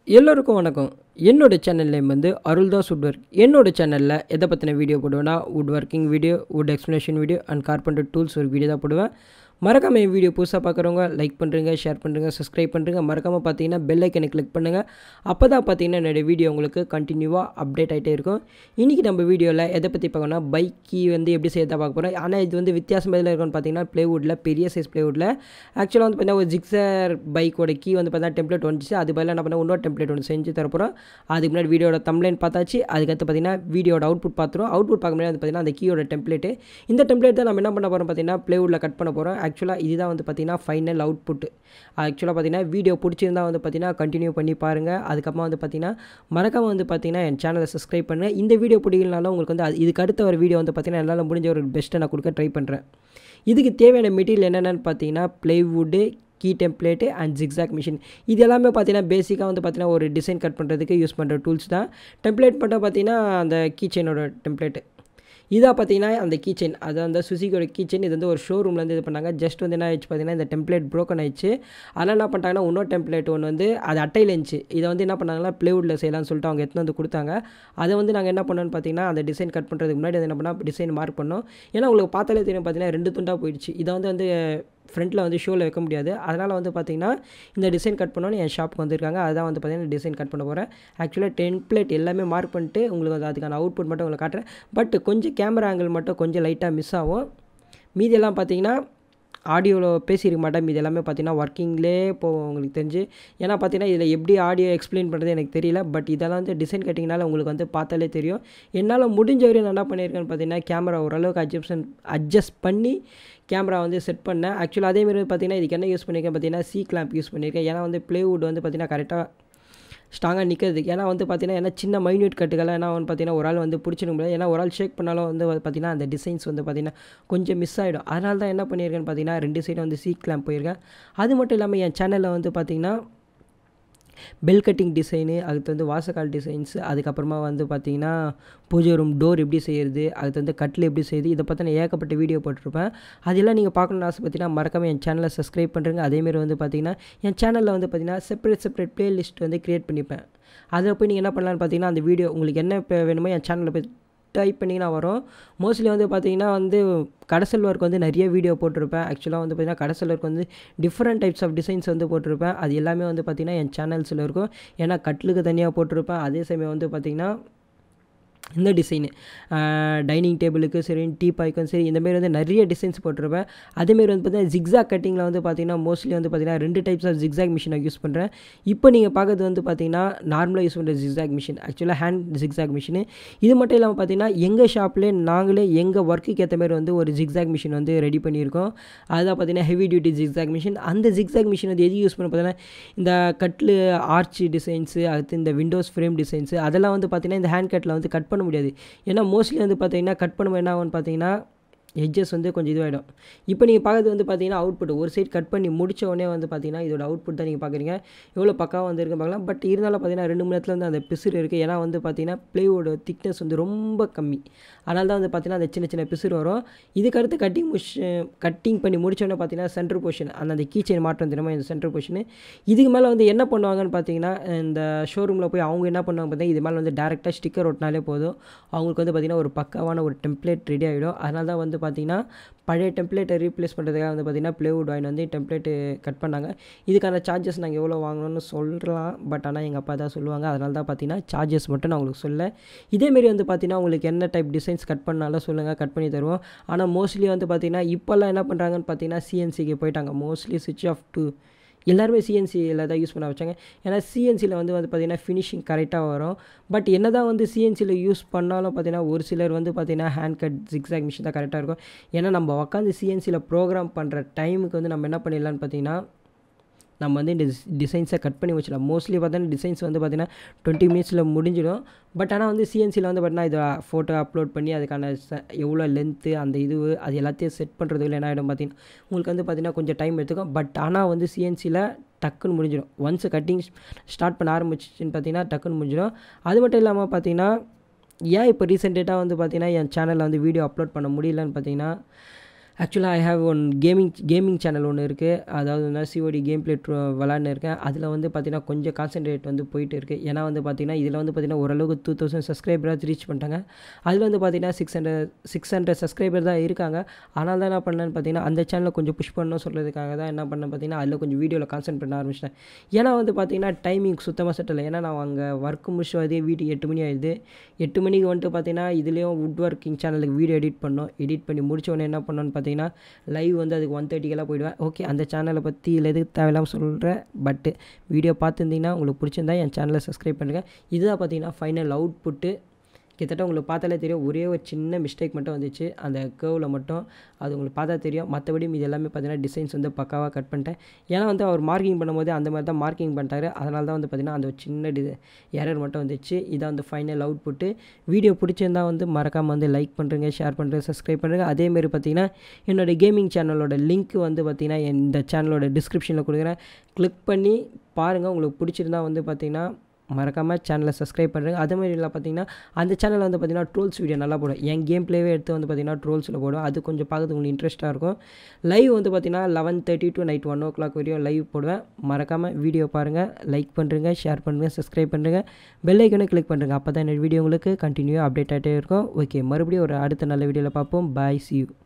எல்லோருக்கும் வணக்கம் என்னோட சேனல் நேம் வந்து அருள்தாஸ் வுட் ஒர்க் என்னோட சேனலில் எதை பற்றின வீடியோ போடுவேன்னா wood working video wood explanation video and carpenter tools ஒரு வீடியோ தான் போடுவேன் மறக்காம என் வீடியோ புதுசாக பார்க்குறவங்க லைக் பண்ணுறீங்க ஷேர் பண்ணுறீங்க சப்ஸ்கிரைப் பண்ணுறீங்க மறக்காமல் பார்த்தீங்கன்னா பெல் ஐக்கனை கிளிக் பண்ணுங்கள் அப்போ தான் பார்த்தீங்கன்னா என்னோடய வீடியோ உங்களுக்கு கண்டினியூவாக அப்டேட் ஆகிட்டே இருக்கும் இன்றைக்கி நம்ம வீடியோவில் எதை பற்றி பார்க்கணும்னா பைக் கீ வந்து எப்படி செய்யறதா பார்க்க போகிறோம் ஆனால் இது வந்து வித்தியாசம் எதில் இருக்கும்னு பார்த்தீங்கன்னா ப்ளேவுட்டில் பெரிய சைஸ் ப்ளேவுட்டில் ஆக்சுவலாக வந்து பார்த்தீங்கன்னா ஒரு ஜிக்ஸர் பைக்கோட கீ வந்து பார்த்தீங்கன்னா டெம்ப்ளேட் வந்துச்சு அது பதிலாக என்ன பண்ண இன்னொரு டெம்ப்ளேட் ஒன்று செஞ்சு தரப்போகிறோம் அதுக்கு முன்னாடி வீடியோட தம்ப்ளைன் பார்த்தாச்சு அதுக்கடுத்து பார்த்தீங்கன்னா வீடியோட அவுட்புட் பார்த்துரும் அவுட்புட் பார்க்க முன்னாடி வந்து பார்த்தீங்கன்னா அந்த கீயோட டெம்ப்ளேட்டு இந்த டெம்ப்ளேட் தான் நம்ம என்ன பண்ண போகிறோம் பார்த்தீங்கன்னா ப்ளேவுட்டில் கட் பண்ண போகிறோம் ஆக்சுவலாக இதுதான் வந்து பார்த்தீங்கன்னா ஃபைனல் அவுட்புட் ஆக்சுவலாக பார்த்தீங்கன்னா வீடியோ பிடிச்சிருந்தா வந்து பார்த்தீங்கன்னா கண்டினியூ பண்ணி பாருங்கள் அதுக்கப்புறமா வந்து பார்த்தீங்கன்னா மறக்காம வந்து பார்த்தீங்கன்னா என் சேனலை சப்ஸ்கிரைப் பண்ணுங்கள் இந்த வீடியோ பிடிக்கலனாலும் உங்களுக்கு வந்து அது இதுக்கு அடுத்த ஒரு வீடியோ வந்து பார்த்தீங்கன்னா என்னால் முடிஞ்ச ஒரு பெஸ்ட்டை நான் கொடுக்க ட்ரை பண்ணுறேன் இதுக்கு தேவையான மெட்டீரியல் என்னென்னு பார்த்தீங்கன்னா plywood key template and jigsaw machine இது எல்லாமே பார்த்தீங்கன்னா பேசிக்காக வந்து பார்த்தீங்கன்னா ஒரு டிசைன் கட் பண்ணுறதுக்கு யூஸ் பண்ணுற டூல்ஸ் தான் டெம்ப்ளேட் மட்டும் பார்த்தீங்கன்னா அந்த கீ செயினோட டெம்ப்ளேட்டு இதாக பார்த்தீங்கன்னா அந்த கீ செயின் அது அந்த சுசிக்கோட கீ செயின் இது வந்து ஒரு ஷோரூம்லேருந்து இது பண்ணாங்க ஜஸ்ட் வந்து என்ன ஆயிடுச்சு பார்த்தீங்கன்னா இந்த டெம்ப்ளேட் ப்ரோக்கன் ஆயிடுச்சு அதனால் என்ன பண்ணிட்டாங்கன்னா இன்னொரு டெம்ப்ளேட் ஒன்று வந்து அது அட்டையில் இருந்துச்சு இதை வந்து என்ன பண்ணாங்கன்னா ப்ளேவுட்டில் செய்யலாம்னு சொல்லிட்டு அவங்க எடுத்துன்னு வந்து கொடுத்தாங்க அதை வந்து நாங்கள் என்ன பண்ணோன்னு பார்த்தீங்கன்னா அந்த டிசைன் கட் பண்ணுறதுக்கு முன்னாடி அதை என்ன பண்ணால் டிசைன் மார்க் பண்ணோம் ஏன்னா உங்களுக்கு பார்த்தாலே தெரியும் பார்த்தீங்கன்னா ரெண்டு துண்டாக போயிடுச்சு இதை வந்து வந்து ஃப்ரண்ட்டில் வந்து ஷோவில் வைக்க முடியாது அதனால் வந்து பார்த்திங்கன்னா இந்த டிசைன் கட் பண்ணோன்னு என் ஷாப்புக்கு வந்திருக்காங்க அதான் வந்து பார்த்திங்கன்னா டிசைன் கட் பண்ண போகிறேன் ஆக்சுவலாக டெம்ப்ளேட் எல்லாமே மார்க் பண்ணிட்டு உங்களுக்கு வந்து அதுக்கான அவுட்புட் மட்டும் உங்களுக்கு காட்டுறேன் பட் கொஞ்சம் கேமரா ஆங்கிள் மட்டும் கொஞ்சம் லைட்டாக மிஸ் ஆகும் மீதியெல்லாம் பார்த்தீங்கன்னா ஆடியோவில் பேசியிருக்க மாட்டேன் இது எல்லாமே பார்த்தீங்கன்னா ஒர்க்கிங்லேயே போகும் உங்களுக்கு தெரிஞ்சு ஏன்னா பார்த்தீங்கன்னா இதில் எப்படி ஆடியோ எக்ஸ்பிளைன் பண்ணுறது எனக்கு தெரியல பட் இதெல்லாம் வந்து டிசைன் கட்டிங்னால உங்களுக்கு வந்து பார்த்தாலே தெரியும் என்னால் முடிஞ்ச வரையும் நான் என்ன பண்ணியிருக்கேன்னு பார்த்தீங்கன்னா கேமரா ஓரளவுக்கு அட்ஜஸ்ட் அட்ஜஸ்ட் பண்ணி கேமரா வந்து செட் பண்ணேன் ஆக்சுவலாக அதேமாதிரி பார்த்தீங்கன்னா இதுக்கு என்ன யூஸ் பண்ணியிருக்கேன் பார்த்தீங்கன்னா சி கிளாம்ப் யூஸ் பண்ணியிருக்கேன் ஏன்னா வந்து ப்ளேவுட் வந்து பார்த்தீங்கன்னா கரெக்டாக ஸ்ட்ராங்காக நிற்கிறது ஏன்னா வந்து பார்த்தீங்கன்னா ஏன்னா சின்ன மைன்யூட் கட்டுக்கெல்லாம் என்ன வந்து பார்த்தீங்கன்னா ஒரு ஆள் வந்து பிடிச்சிட முடியாது ஏன்னா ஒரு ஆள் ஷேக் பண்ணாலும் வந்து பார்த்தீங்கன்னா அந்த டிசைன்ஸ் வந்து பார்த்தீங்கன்னா கொஞ்சம் மிஸ் ஆகிடும் அதனால தான் என்ன பண்ணியிருக்கேன்னு பார்த்தீங்கன்னா ரெண்டு சைடும் வந்து சீ கிளாம்ப் போயிருக்கேன் அது மட்டும் இல்லாமல் என் சேனலில் வந்து பார்த்தீங்கன்னா பெல் கட்டிங் டிசைனு அதுக்கு வந்து வாசக்கால் டிசைன்ஸ் அதுக்கப்புறமா வந்து பார்த்திங்கன்னா பூஜை ரூம் டோர் எப்படி செய்கிறது அதுக்கு வந்து கட்டில் எப்படி செய்யுது இதை பற்றி நான் ஏகப்பட்ட வீடியோ போட்டிருப்பேன் அதெல்லாம் நீங்கள் பார்க்கணுன்னு ஆசைப்பட்டீங்கன்னா மறக்காமல் என் சேனலை சப்ஸ்கிரைப் பண்ணுறேங்க அதேமாரி வந்து பார்த்திங்கன்னா என் சேனலில் வந்து பார்த்திங்கன்னா செப்பரேட் செப்பரேட் ப்ளேலிஸ்ட் வந்து க்ரியேட் பண்ணிப்பேன் அதில் போய் நீங்கள் என்ன பண்ணலான்னு பார்த்தீங்கன்னா அந்த வீடியோ உங்களுக்கு என்ன இப்போ வேணுமோ என் சேனலில் போய் டைப் பண்ணிங்கன்னா வரும் மோஸ்ட்லி வந்து பார்த்தீங்கன்னா வந்து கடைசல் ஒர்க் வந்து நிறைய வீடியோ போட்டிருப்பேன் ஆக்சுவலாக வந்து பார்த்திங்கன்னா கடைசல் ஒர்க் வந்து டிஃப்ரெண்ட் டைப்ஸ் ஆஃப் டிசைன்ஸ் வந்து போட்டிருப்பேன் அது எல்லாமே வந்து பார்த்திங்கன்னா என் சேனல்ஸில் இருக்கும் ஏன்னா கட்லுக்கு தனியாக போட்டிருப்பேன் அதே சமயம் வந்து பார்த்திங்கன்னா இந்த டிசைனு டைனிங் டேபிளுக்கு சரி டீ பாய்க்கும் சரி இந்தமாரி வந்து நிறைய டிசைன்ஸ் போட்டிருப்பேன் அதேமாரி வந்து பார்த்தீங்கன்னா ஜிக்ஸாக் கட்டிங்கில் வந்து பார்த்தீங்கன்னா மோஸ்ட்லி வந்து பார்த்தீங்கன்னா ரெண்டு டைப்ஸ் ஆஃப் ஜிக்ஸாக் மிஷினை யூஸ் பண்ணுறேன் இப்போ நீங்கள் பார்க்குறது வந்து பார்த்தீங்கன்னா நார்மலாக யூஸ் பண்ணுற ஜிக்ஸாக் மிஷின் ஆக்சுவலாக ஹேண்ட் ஜிக்ஸாக் மிஷின் இது மட்டும் இல்லாமல் பார்த்தீங்கன்னா எங்கள் ஷாப்லேயே நாங்களே எங்கள் ஒர்க்குக்கு ஏற்ற மாதிரி வந்து ஒரு ஜிக்ஸாக் மிஷின் வந்து ரெடி பண்ணியிருக்கோம் அதுதான் பார்த்தீங்கன்னா ஹெவி டியூட்டி ஜிக்ஸாக் மிஷின் அந்த ஜிக்ஸாக் மிஷின் வந்து எது யூஸ் பண்ண பார்த்தீங்கன்னா இந்த கட்டில் ஆர்ச் டிசைன்ஸு அடுத்து இந்த விண்டோஸ் ஃப்ரேம் டிசைன்ஸு அதெல்லாம் வந்து பார்த்தீங்கன்னா இந்த ஹேண்ட் கட்டில் வந்து கட் பண்ண முடியாது ஏன்னா மோஸ்ட்லி வந்து பார்த்தீங்கன்னா கட் பண்ணும்போது என்ன ஆகும்னு பார்த்தீங்கன்னா எட்ஜஸ் வந்து கொஞ்சம் இதுவாகிடும் இப்போ நீங்கள் பார்க்குறது வந்து பார்த்தீங்கன்னா அவுட்புட் ஒரு சைட் கட் பண்ணி முடிச்ச உடனே வந்து பார்த்தீங்கன்னா இதோட அவுட்புட் தான் நீங்கள் பார்க்குறீங்க எவ்வளோ பக்காவாக வந்து இருக்கு பார்க்கலாம் பட் இருந்தாலும் பார்த்தீங்கன்னா ரெண்டு மணி நேரத்தில் வந்து அந்த பிசுறு இருக்குது ஏன்னா வந்து பார்த்தீங்கன்னா ப்ளேவோட திக்னஸ் வந்து ரொம்ப கம்மி அதனால தான் வந்து பார்த்தீங்கன்னா அந்த சின்ன சின்ன பிசுறு வரும் இதுக்கடுத்து கட்டிங் முஷ் கட்டிங் பண்ணி முடிச்சோடனே பார்த்தீங்கன்னா சென்டர் பொசிஷன் அந்த அந்த கீச்சைன் மாற்றம் தெரியுமா இந்த சென்டர் பொசிஷன் இதுக்கு மேலே வந்து என்ன பண்ணுவாங்கன்னு பார்த்தீங்கன்னா இந்த ஷோரூமில் போய் அவங்க என்ன பண்ணுவாங்க பார்த்தீங்கன்னா இது மேலே வந்து டேரெக்டாக ஸ்டிக்கர் ஒட்டினாலே போதும் அவங்களுக்கு வந்து பார்த்திங்கன்னா ஒரு பக்காவான ஒரு டெம்ப்ளேட் ரெடி ஆகிடும் அதனால தான் வந்து பார்த்திங்கன்னா பழைய டெம்ப்ளேட்டை ரீப்ளேஸ் பண்ணுறதுக்காக வந்து பார்த்திங்கன்னா ப்ளேவுட் வாயின் வந்து டெம்ப்ளேட்டு கட் பண்ணாங்க இதுக்கான சார்ஜஸ் நாங்கள் எவ்வளோ வாங்கணும்னு சொல்லலாம் பட் ஆனால் எங்கள் அப்பா தான் சொல்லுவாங்க அதனால தான் பார்த்தீங்கன்னா சார்ஜஸ் மட்டும் நான் உங்களுக்கு சொல்ல இதேமாரி வந்து பார்த்தீங்கன்னா உங்களுக்கு என்ன டைப் டிசைன்ஸ் கட் பண்ணாலும் சொல்லுங்கள் கட் பண்ணி தருவோம் ஆனால் மோஸ்ட்லி வந்து பார்த்திங்கன்னா இப்போல்லாம் என்ன பண்ணுறாங்கன்னு பார்த்தீங்கன்னா சிஎன்சிக்கு போயிட்டாங்க மோஸ்ட்லி சுவிட்ச் ஆஃப் டு எல்லாருமே சிஎன்சியில் தான் யூஸ் பண்ண வச்சாங்க ஏன்னா சிஎன்சியில் வந்து வந்து பார்த்திங்கன்னா ஃபினிஷிங் கரெக்டாக வரும் பட் என்ன தான் வந்து சிஎன்சியில் யூஸ் பண்ணாலும் பார்த்தீங்கன்னா ஒரு சிலர் வந்து பார்த்திங்கன்னா ஹேண்ட் கட் ஜிக்ஸாக் மிஷின் தான் கரெக்டாக இருக்கும் ஏன்னா நம்ம உட்காந்து சிஎன்சியில் ப்ரோக்ராம் பண்ணுற டைமுக்கு வந்து நம்ம என்ன பண்ணிடலான்னு பார்த்தீங்கன்னா நம்ம வந்து இந்த டிசைன்ஸை கட் பண்ணி வச்சிடலாம் மோஸ்ட்லி பார்த்தீங்கன்னா டிசைன்ஸ் வந்து பார்த்திங்கன்னா டுவெண்ட்டி மினிட்ஸில் முடிஞ்சிடும் பட் ஆனால் வந்து சிஎன்சியில் வந்து பார்த்தீங்கன்னா இதை ஃபோட்டோ அப்லோட் பண்ணி அதுக்கான ச எவ்வளோ லென்த்து அந்த இது அது எல்லாத்தையும் செட் பண்ணுறதுக்குள்ள என்ன ஆகிடும் பார்த்தீங்கன்னா உங்களுக்கு வந்து பார்த்திங்கன்னா கொஞ்சம் டைம் எடுத்துக்கும் பட் ஆனால் வந்து சிஎன்சியில் டக்குன்னு முடிஞ்சிடும் ஒன்ஸ் கட்டிங் ஸ்டார்ட் பண்ண ஆரம்பிச்சிச்சின்னு பார்த்தீங்கன்னா டக்குன்னு முடிஞ்சிடும் அது மட்டும் இல்லாமல் பார்த்தீங்கன்னா ஏன் இப்போ ரீசெண்டாக வந்து பார்த்திங்கன்னா என் சேனலில் வந்து வீடியோ அப்லோட் பண்ண முடியலன்னு பார்த்தீங்கன்னா ஆக்சுவலாக I have one gaming gaming channel ஒன்று இருக்குது அதாவது வந்து சிஓடி கேம் பிளே விளாட்னு இருக்கேன் அதில் வந்து பார்த்திங்கன்னா கொஞ்சம் கான்சன்ட்ரேட் வந்து போயிட்டு இருக்குது ஏன்னா வந்து பார்த்திங்கன்னா இதில் வந்து பார்த்திங்கன்னா ஓரளவுக்கு டூ தௌசண்ட் சப்ஸ்கிரைபராக ரீச் பண்ணிட்டாங்க அதில் வந்து பார்த்திங்கன்னா six hundred six hundred subscriber தான் இருக்காங்க ஆனால் தான் என்ன பண்ணேன்னு பார்த்தீங்கன்னா அந்த சேனலில் கொஞ்சம் புஷ் பண்ணணும் சொல்கிறதுக்காக தான் என்ன பண்ணேன் பார்த்தீங்கன்னா அதில் கொஞ்சம் வீடியோவில் கான்சென்ட் பண்ண ஆரம்பிச்சிட்டேன் ஏன்னா வந்து பார்த்தீங்கன்னா டைமிங் சுத்தமாக செட் இல்லை ஏன்னா நான் அங்கே ஒர்க் முடிச்சு அதே வீட்டுக்கு எட்டு மணி ஆயிடுது எட்டு மணிக்கு வந்துட்டு பார்த்தீங்கன்னா இதுலேயும் வுட் ஒர்க்கிங் சேனலுக்கு வீடியோ எடிட் பண்ணோம் எடிட் பண்ணி முடிச்ச உடனே என்ன பண்ணோன்னு பார்த்தீங்கன்னா லைவ் வந்து அதுக்கு ஒன் தேர்ட்டிக்கெல்லாம் போயிடுவேன் ஓகே அந்த சேனலை பற்றி இல்லை எதுக்கு தேவையில்லாமல் சொல்கிறேன் பட்டு வீடியோ பார்த்துருந்தீங்கன்னா உங்களுக்கு பிடிச்சிருந்தா என் சேனலை சப்ஸ்கிரைப் பண்ணுங்கள் இதுதான் பார்த்தீங்கன்னா ஃபைனல் அவுட் புட்டு கிட்டத்தட்ட உங்களுக்கு பார்த்தாலே தெரியும் ஒரே ஒரு சின்ன மிஸ்டேக் மட்டும் வந்துச்சு அந்த கேர்வில் மட்டும் அது உங்களுக்கு பார்த்தா தெரியும் மற்றபடி இது எல்லாமே பார்த்தீங்கன்னா டிசைன்ஸ் வந்து பக்காவாக கட் பண்ணிட்டேன் ஏன்னா வந்து அவர் மார்க்கிங் பண்ணும்போது அந்த மாதிரி தான் மார்க்கிங் பண்ணிட்டாரு அதனால தான் வந்து பார்த்திங்கன்னா அந்த ஒரு சின்ன டி எரர் மட்டும் வந்துச்சு இதான் வந்து ஃபைனல் அவுட் புட்டு வீடியோ பிடிச்சிருந்தா வந்து மறக்காமல் வந்து லைக் பண்ணுறேங்க ஷேர் பண்ணுறேங்க சப்ஸ்கிரைப் பண்ணுறேங்க அதேமாரி பார்த்தீங்கன்னா என்னோடய கேமிங் சேனலோட லிங்க் வந்து பார்த்திங்கன்னா இந்த சேனலோட டிஸ்கிரிப்ஷனில் கொடுக்குறேன் கிளிக் பண்ணி பாருங்கள் உங்களுக்கு பிடிச்சிருந்தா வந்து பார்த்திங்கன்னா மறக்காமல் சேனலை சப்ஸ்கிரைப் பண்ணுறேங்க அதே மாதிரி இல்லை பார்த்தீங்கன்னா அந்த சேனலில் வந்து பார்த்தீங்கன்னா ட்ரோல்ஸ் வீடியோ நல்லா போடும் என் கேம் ப்ளேவே எடுத்து வந்து பார்த்தீங்கன்னா ட்ரோல்ஸில் போடும் அது கொஞ்சம் பார்க்கறதுக்கு உங்களுக்கு இன்ட்ரெஸ்ட்டாக இருக்கும் லைவ் வந்து பார்த்தீங்கன்னா eleven thirty to night one o'clock வரையும் லைவ் போடுவேன் மறக்காமல் வீடியோ பாருங்கள் லைக் பண்ணுறேங்க ஷேர் பண்ணுங்கள் சப்ஸ்கிரைப் பண்ணுறேங்க பெல் ஐக்கனை கிளிக் பண்ணுறேங்க அப்போ தான் என்னோடய வீடியோ உங்களுக்கு கண்டினியூ அப்டேட் ஆகிட்டே இருக்கும் ஓகே மறுபடியும் ஒரு அடுத்த நல்ல வீடியோவில் பார்ப்போம் பாய் சி யூ